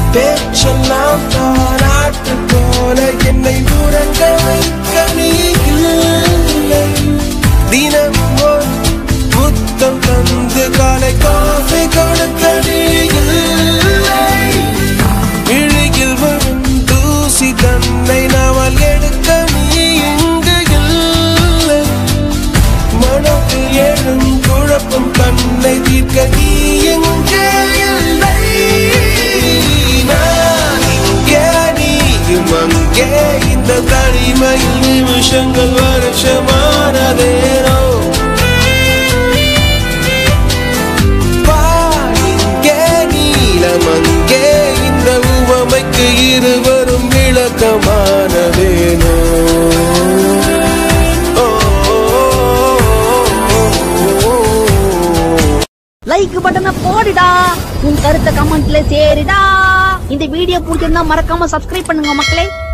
பேச்செல்லாம் தாராட்டு போல என்னை உறங்க வைக்க நீ இல்லை தினமும் ஒரு முத்தம் தந்து காலை காஃபி கொடுக்க நீ இல்லை இழுகில் வரும் தூசி தன்னை நாமல் எடுக்க நீ இங்கு இல்லை மனத்தில் எழும் குழப்பம் தன்னை தீர்க்க நீ எங்கே இல்லை நான் இங்கே நீயும் அங்கே இந்த தனிமையில் நிமிஷங்கள் வருஷமானதேனோ பாடிங்கே நீலம் அங்கே இந்த உவமைக்கு இருவரும் விளக்கமானதேனோ ஓ, ஓ, ஓ, ஓ, ஓ. லைக் பட்டனை போடுடா உன் கருத்தை கமெண்ட்ல சேருடா இந்த வீடியோ பிடிச்சிருந்தா மறக்காம சப்ஸ்கிரைப் பண்ணுங்க மக்களே